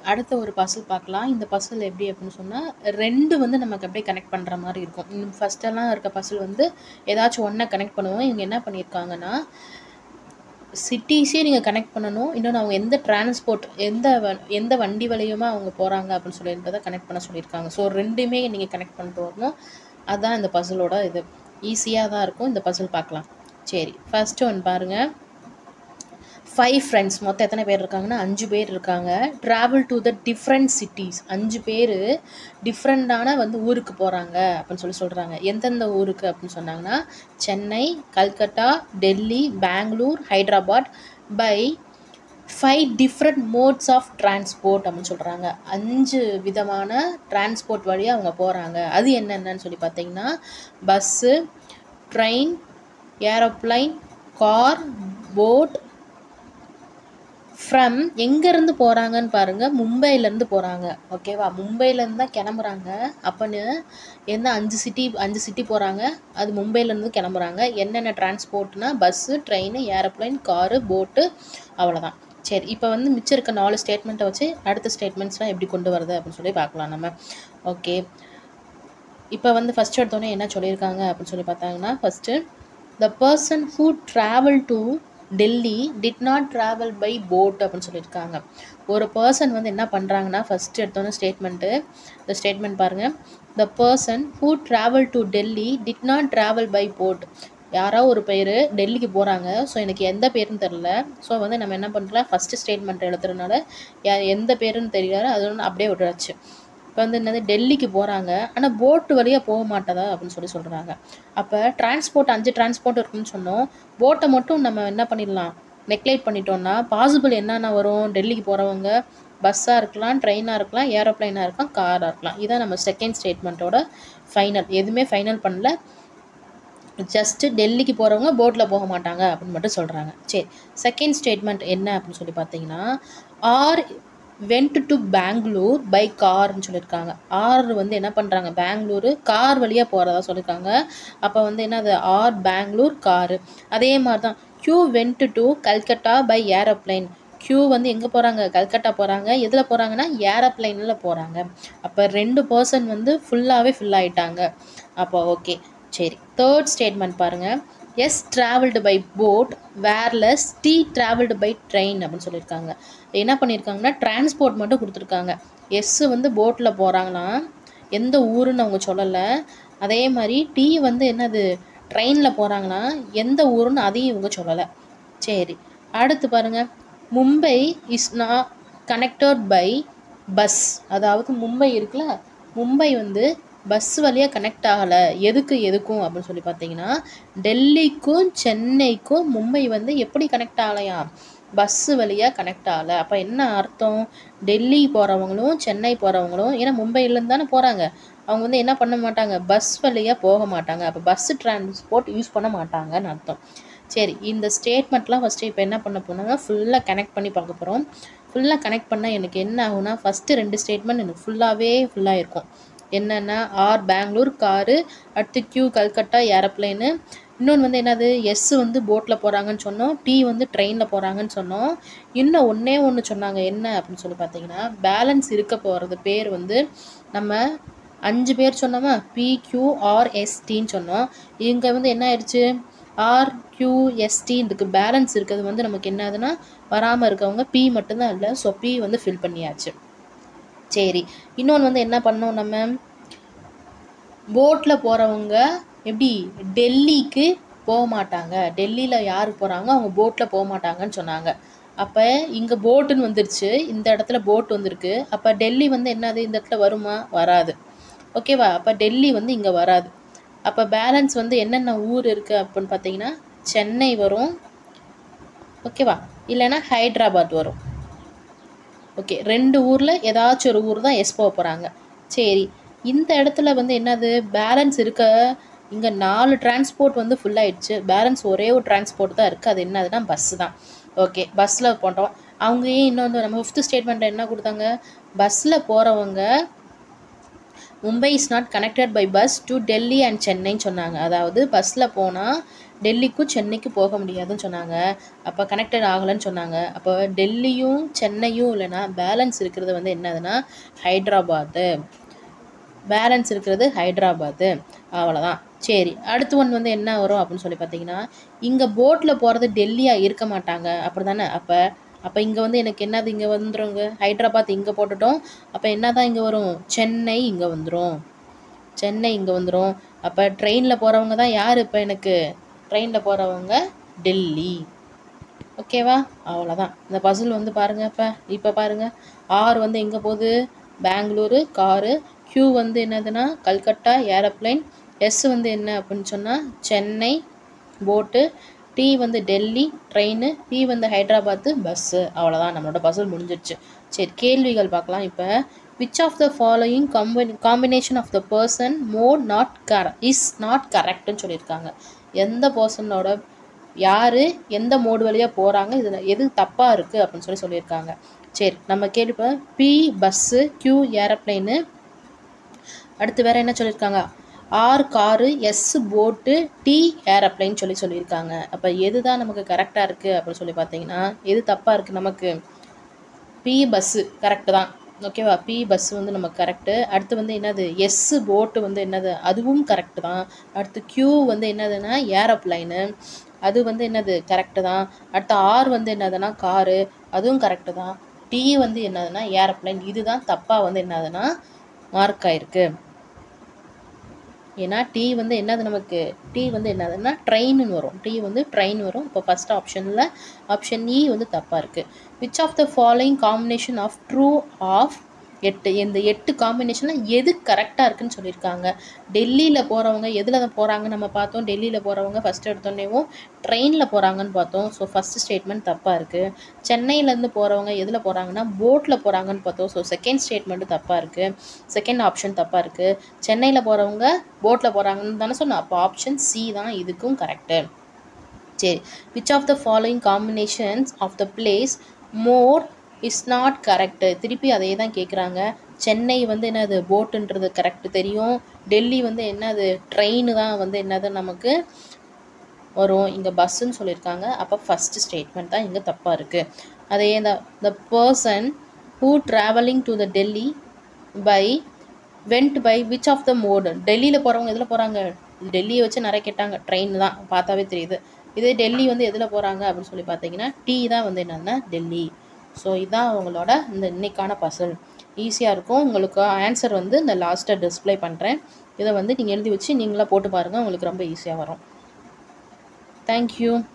அடுத்த ஒரு பசில் பார்க்கலாம் இந்த பசில் எப்படி அப்படின்னு சொன்னால் ரெண்டு வந்து நமக்கு அப்படியே கனெக்ட் பண்ணுற மாதிரி இருக்கும் ஃபஸ்ட்டெல்லாம் இருக்க பசில் வந்து ஏதாச்சும் ஒன்றை கனெக்ட் பண்ணுவோம் இவங்க என்ன பண்ணியிருக்காங்கன்னா சிட்டிஸே நீங்கள் கனெக்ட் பண்ணணும் இன்னொன்று அவங்க எந்த டிரான்ஸ்போர்ட் எந்த வ- எந்த வண்டி வழியுமா அவங்க போகிறாங்க அப்படின்னு சொல்லியிருந்ததை கனெக்ட் பண்ண சொல்லியிருக்காங்க ஸோ ரெண்டுமே நீங்கள் கனெக்ட் பண்ணிட்டு வரணும் அதுதான் இந்த பசிலோட இது ஈஸியாக தான் இருக்கும் இந்த பசில் பார்க்கலாம் சரி ஃபஸ்ட்டு ஒன்று பாருங்கள் ஃபைவ் ஃப்ரெண்ட்ஸ் மொத்தம் எத்தனை பேர் இருக்காங்கன்னா அஞ்சு பேர் இருக்காங்க travel to the different cities அஞ்சு பேர் டிஃப்ரெண்ட்டான வந்து ஊருக்கு போகிறாங்க அப்படின்னு சொல்லி சொல்கிறாங்க எந்தெந்த ஊருக்கு அப்படின்னு சொன்னாங்கன்னா Chennai Calcutta Delhi Bangalore Hyderabad by five different modes of transport அப்படின்னு சொல்கிறாங்க அஞ்சு விதமான டிரான்ஸ்போர்ட் வழியாக அவங்க போகிறாங்க அது என்னென்னன்னு சொல்லி பார்த்தீங்கன்னா bus train aeroplane car boat from எங்கேருந்து போகிறாங்கன்னு பாருங்கள் மும்பையிலேருந்து போகிறாங்க ஓகேவா மும்பையிலேருந்து தான் கிளம்புறாங்க அப்போன்னு என்ன அஞ்சு சிட்டி அஞ்சு சிட்டி போகிறாங்க அது மும்பையிலேருந்து கிளம்புறாங்க என்னென்ன டிரான்ஸ்போர்ட்னா bus train aeroplane car boat அவ்வளோதான் சரி இப்போ வந்து மிச்சம் இருக்க நாலு ஸ்டேட்மெண்ட்டை வச்சு அடுத்த ஸ்டேட்மெண்ட்ஸ்லாம் எப்படி கொண்டு வருது அப்படின்னு சொல்லி பார்க்கலாம் நம்ம ஓகே இப்போ வந்து ஃபஸ்ட் எடுத்தோடனே என்ன சொல்லியிருக்காங்க அப்படின்னு சொல்லி பார்த்தாங்கன்னா first the person who travel to Delhi did not travel by boat அப்படின்னு சொல்லியிருக்காங்க ஒரு பர்சன் வந்து என்ன பண்ணுறாங்கன்னா ஃபஸ்ட்டு எடுத்தோன்னே ஸ்டேட்மெண்ட்டு இந்த ஸ்டேட்மெண்ட் பாருங்கள் the person who travel to Delhi did not travel by boat யாரோ ஒரு பேர் டெல்லிக்கு போகிறாங்க ஸோ எனக்கு எந்த பேருன்னு தெரில ஸோ வந்து நம்ம என்ன பண்ணுறோம் ஃபஸ்ட்டு ஸ்டேட்மெண்ட் எழுதுறதுனால யா- எந்த பேருன்னு தெரியல அது வந்து அப்படியே விட்டுறாச்சு இப்போ வந்து என்னது டெல்லிக்கு போகிறாங்க ஆனால் போட்டு வழியாக போக மாட்டதா அப்படின்னு சொல்லி சொல்கிறாங்க அப்போ டிரான்ஸ்போர்ட் அஞ்சு டிரான்ஸ்போர்ட் இருக்குன்னு சொன்னோம் போட்டை மட்டும் நம்ம என்ன பண்ணிடலாம் நெக்லைட் பண்ணிட்டோம்னா பாசிபிள் என்னென்ன வரும் டெல்லிக்கு போகிறவங்க பஸ்ஸாக இருக்கலாம் ட்ரெயினாக இருக்கலாம் ஏரோப்ளைனாக இருக்கலாம் காராக இருக்கலாம் இதான் நம்ம செகண்ட் ஸ்டேட்மெண்ட்டோட ஃபைனல் எதுவுமே ஃபைனல் பண்ணல ஜஸ்ட்டு டெல்லிக்கு போகிறவங்க போட்டில் போக மாட்டாங்க அப்படின்னு மட்டும் சொல்கிறாங்க சரி செகண்ட் ஸ்டேட்மெண்ட் என்ன அப்படின்னு சொல்லி பார்த்தீங்கன்னா R went to Bangalore by கார்னு சொல்லியிருக்காங்க ஆர் வந்து என்ன பண்ணுறாங்க பெங்களூரு கார் வழியாக போகிறதா சொல்லியிருக்காங்க அப்போ வந்து என்னது ஆர் பெங்களூர் காரு அதே மாதிரி தான் Q went to Calcutta by aeroplane Q வந்து எங்கே போகிறாங்க கல்கட்டா போகிறாங்க எதில் போகிறாங்கன்னா ஏரோப்ளைனில் போகிறாங்க அப்போ ரெண்டு பர்சன் வந்து ஃபுல்லாகவே ஃபில் ஆயிட்டாங்க அப்போ ஓகே சரி தேர்ட் ஸ்டேட்மெண்ட் பாருங்கள் S travelled by boat whereas T travelled by train அப்படின்னு சொல்லியிருக்காங்க என்ன பண்ணியிருக்காங்கன்னா டிரான்ஸ்போர்ட் மட்டும் கொடுத்துருக்காங்க எஸ் வந்து போட்டில் போகிறாங்கன்னா எந்த ஊருன்னு அவங்க சொல்லலை அதே மாதிரி டி வந்து என்னது ட்ரெயினில் போகிறாங்கன்னா எந்த ஊருன்னு அதையும் இவங்க சொல்லலை சரி அடுத்து பாருங்க Mumbai is not connected by bus அதாவது மும்பை இருக்குல்ல மும்பை வந்து பஸ் வழியாக கனெக்ட் ஆகலை எதுக்கு எதுக்கும் அப்படின்னு சொல்லி பார்த்தீங்கன்னா டெல்லிக்கும் சென்னைக்கும் மும்பை வந்து எப்படி கனெக்ட் ஆகலையா பஸ்ஸு வழியாக கனெக்ட் ஆகலை அப்போ என்ன அர்த்தம் டெல்லி போகிறவங்களும் சென்னை போகிறவங்களும் ஏன்னா மும்பையிலேருந்து தானே போகிறாங்க அவங்க வந்து என்ன பண்ண மாட்டாங்க பஸ் வழியாக போக மாட்டாங்க அப்போ பஸ் டிரான்ஸ்போர்ட் யூஸ் பண்ண மாட்டாங்கன்னு அர்த்தம் சரி இந்த ஸ்டேட்மெண்ட்லாம் ஃபஸ்ட்டு இப்போ என்ன பண்ண போனாங்க ஃபுல்லாக கனெக்ட் பண்ணி பார்க்க போகிறோம் ஃபுல்லாக கனெக்ட் பண்ணால் எனக்கு என்ன ஆகும்னா ஃபஸ்ட்டு ரெண்டு ஸ்டேட்மெண்ட் எனக்கு ஃபுல்லாகவே ஃபுல்லாக இருக்கும் என்னென்னா ஆர் பெங்களூர் காரு அடுத்து கியூ கல்கட்டா ஏரோப்ளைனு இன்னொன்று வந்து என்னது எஸ் வந்து போட்டில் போகிறாங்கன்னு சொன்னோம் டி வந்து ட்ரெயினில் போகிறாங்கன்னு சொன்னோம் இன்னும் ஒன்றே ஒன்று சொன்னாங்க என்ன அப்படின்னு சொல்லி பார்த்தீங்கன்னா பேலன்ஸ் இருக்க போகிறது பேர் வந்து நம்ம அஞ்சு பேர் சொன்னோமா பிக்யூஆர்எஸ்டின்னு சொன்னோம் இங்கே வந்து என்ன ஆயிடுச்சு ஆர்கியூஎஸ்டின்னு இருக்குது பேலன்ஸ் இருக்கிறது வந்து நமக்கு என்ன ஆகுதுன்னா வராமல் இருக்கவங்க பி மட்டும்தான் இல்லை ஸோ பி வந்து ஃபில் பண்ணியாச்சு சரி இன்னொன்று வந்து என்ன பண்ணோம் நம்ம போட்டில் போகிறவங்க எப்படி டெல்லிக்கு போக மாட்டாங்க டெல்லியில் யார் போகிறாங்க அவங்க போட்டில் போக மாட்டாங்கன்னு சொன்னாங்க அப்போ இங்கே போட்டுன்னு வந்துருச்சு இந்த இடத்துல போட் வந்திருக்கு அப்போ டெல்லி வந்து என்னது இந்த இடத்துல வருமா வராது ஓகேவா அப்போ டெல்லி வந்து இங்கே வராது அப்போ பேலன்ஸ் வந்து என்னென்ன ஊர் இருக்குது அப்படின்னு பார்த்தீங்கன்னா சென்னை வரும் ஓகேவா இல்லைன்னா ஹைதராபாத் வரும் ஓகே ரெண்டு ஊரில் ஏதாச்சும் ஒரு ஊர் தான் எஸ் போக போகிறாங்க சரி இந்த இடத்துல வந்து என்னது பேலன்ஸ் இருக்க இங்கே நாலு டிரான்ஸ்போர்ட் வந்து full ஆயிடுச்சு பேலன்ஸ் ஒரே ஒரு டிரான்ஸ்போர்ட் தான் இருக்குது அது என்னதுன்னா பஸ்ஸு தான் ஓகே பஸ்ஸில் போட்டோம் அவங்க ஏன் இன்னொன்று நம்ம ஃபிஃப்த் ஸ்டேட்மெண்ட்டில் என்ன கொடுத்தாங்க பஸ்ஸில் போகிறவங்க Mumbai is not connected by bus to Delhi and சென்னைன்னு சொன்னாங்க அதாவது பஸ்ஸில் போனால் டெல்லிக்கும் சென்னைக்கும் போக முடியாதுன்னு சொன்னாங்க அப்போ கனெக்டட் ஆகலைன்னு சொன்னாங்க அப்போ டெல்லியும் சென்னையும் இல்லைன்னா பேலன்ஸ் இருக்கிறது வந்து என்னதுன்னா ஹைதராபாத்து பேலன்ஸ் இருக்கிறது ஹைதராபாத்து அவ்வளோதான் சரி அடுத்து ஒன்று வந்து என்ன வரும் அப்படின்னு சொல்லி பார்த்தீங்கன்னா இங்கே போட்டில் போகிறது டெல்லியாக இருக்க மாட்டாங்க அப்படி தானே அப்போ அப்போ இங்கே வந்து எனக்கு என்னது இங்கே வந்துருங்க ஹைதராபாத் இங்கே போட்டுட்டோம் அப்போ என்ன தான் இங்கே வரும் சென்னை இங்கே வந்துடும் சென்னை இங்கே வந்துடும் அப்போ ட்ரெயினில் போகிறவங்க தான் யார் இப்போ எனக்கு ட்ரெயினில் போகிறவங்க டெல்லி ஓகேவா அவ்வளோதான் இந்த பசில் வந்து பாருங்கள் இப்போ இப்போ பாருங்கள் ஆர் வந்து எங்கே போகுது பெங்களூரு காரு க்யூ வந்து என்னதுன்னா கல்கட்டா ஏரோப்ளைன் எஸ் வந்து என்ன அப்படின்னு சொன்னால் சென்னை போட்டு டி வந்து டெல்லி ட்ரெயின் பி வந்து ஹைதராபாத்து பஸ்ஸு அவ்வளோதான் நம்மளோட பஸ்ஸில் முடிஞ்சிருச்சு சரி கேள்விகள் பார்க்கலாம் இப்போ விச் ஆஃப் த ஃபாலோயிங் காம்பினி combination of the person mode not கர இஸ் நாட் கரெக்டுன்னு சொல்லியிருக்காங்க எந்த பர்சனோட யார் எந்த மோடு வழியாக போகிறாங்க இதில் எது தப்பாக இருக்குது அப்படின்னு சொல்லி சொல்லியிருக்காங்க சரி நம்ம கேள்விப்ப பி பஸ்ஸு க்யூ ஏரோப்ளைனு அடுத்து வேறு என்ன சொல்லியிருக்காங்க R car S boat T aeroplane சொல்லி சொல்லியிருக்காங்க அப்போ எது தான் நமக்கு கரெக்டாக இருக்குது அப்படின்னு சொல்லி பார்த்தீங்கன்னா எது தப்பாக இருக்குது நமக்கு பி பஸ்ஸு கரெக்டு தான் ஓகேவா பி பஸ் வந்து நமக்கு கரெக்டு அடுத்து வந்து என்னது எஸ் போட்டு வந்து என்னது அதுவும் கரெக்டு தான் அடுத்து க்யூ வந்து என்னதுன்னா ஏரோப்ளைனு அது வந்து என்னது கரெக்டு தான் அடுத்து ஆர் வந்து என்னதுன்னா காரு அதுவும் கரெக்டு தான் டி வந்து என்னதுன்னா ஏரோப்ளைன் இதுதான் தப்பாக வந்து என்னதுன்னா மார்க் ஆயிருக்கு ஏன்னா டி வந்து என்னது நமக்கு டி வந்து என்னதுன்னா ட்ரெயின்னு வரும் டி வந்து ட்ரெயின் வரும் இப்போ ஃபஸ்ட் ஆப்ஷனில் ஆப்ஷன் இ வந்து தப்பாக இருக்குது which of the following combination of true of எட்டு இந்த எட்டு காம்பினேஷனில் எது கரெக்டாக இருக்குன்னு சொல்லியிருக்காங்க டெல்லியில் போகிறவங்க எதில் தான் போகிறாங்க நம்ம பார்த்தோம் டெல்லியில் போகிறவங்க ஃபஸ்ட்டு எடுத்தோடனேவும் ட்ரெயினில் போகிறாங்கன்னு பார்த்தோம் ஸோ ஃபஸ்ட்டு ஸ்டேட்மெண்ட் தப்பாக இருக்குது சென்னையிலேருந்து போகிறவங்க எதில் போகிறாங்கன்னா போட்டில் போகிறாங்கன்னு பார்த்தோம் ஸோ செகண்ட் ஸ்டேட்மெண்ட்டு தப்பாக இருக்குது செகண்ட் ஆப்ஷன் தப்பாக இருக்குது சென்னையில் போகிறவங்க போட்டில் போகிறாங்கன்னு தானே சொன்னோம் அப்போ ஆப்ஷன் சி தான் இதுக்கும் கரெக்டு சரி which of the following combinations of the place more is not correct திருப்பி அதே தான் கேட்குறாங்க சென்னை வந்து என்னது போட்டுன்றது கரெக்டு தெரியும் டெல்லி வந்து என்னது ட்ரெயின் தான் வந்து என்னது நமக்கு வரும் இங்கே பஸ்ஸுன்னு சொல்லியிருக்காங்க அப்போ ஃபஸ்ட்டு ஸ்டேட்மெண்ட் தான் இங்கே தப்பாக இருக்குது அதே இந்த the person who travelling to the Delhi by went by which of the mode டெல்லியில் போகிறவங்க எதில் போகிறாங்க டெல்லியை வச்சு நிறைய கேட்டாங்க ட்ரெயின் தான் பார்த்தாவே தெரியுது இதே டெல்லி வந்து எதில் போகிறாங்க அப்படின்னு சொல்லி பார்த்தீங்கன்னா டீ தான் வந்து என்னன்னா டெல்லி ஸோ இதான் அவங்களோட இந்த இன்னைக்கான பசல் ஈஸியாக இருக்கும் உங்களுக்கு ஆன்சர் வந்து இந்த லாஸ்ட்டை டிஸ்ப்ளே பண்ணுறேன் இதை வந்து நீங்கள் எழுதி வச்சு நீங்களாக போட்டு பாருங்கள் உங்களுக்கு ரொம்ப ஈஸியாக வரும் தேங்க்யூ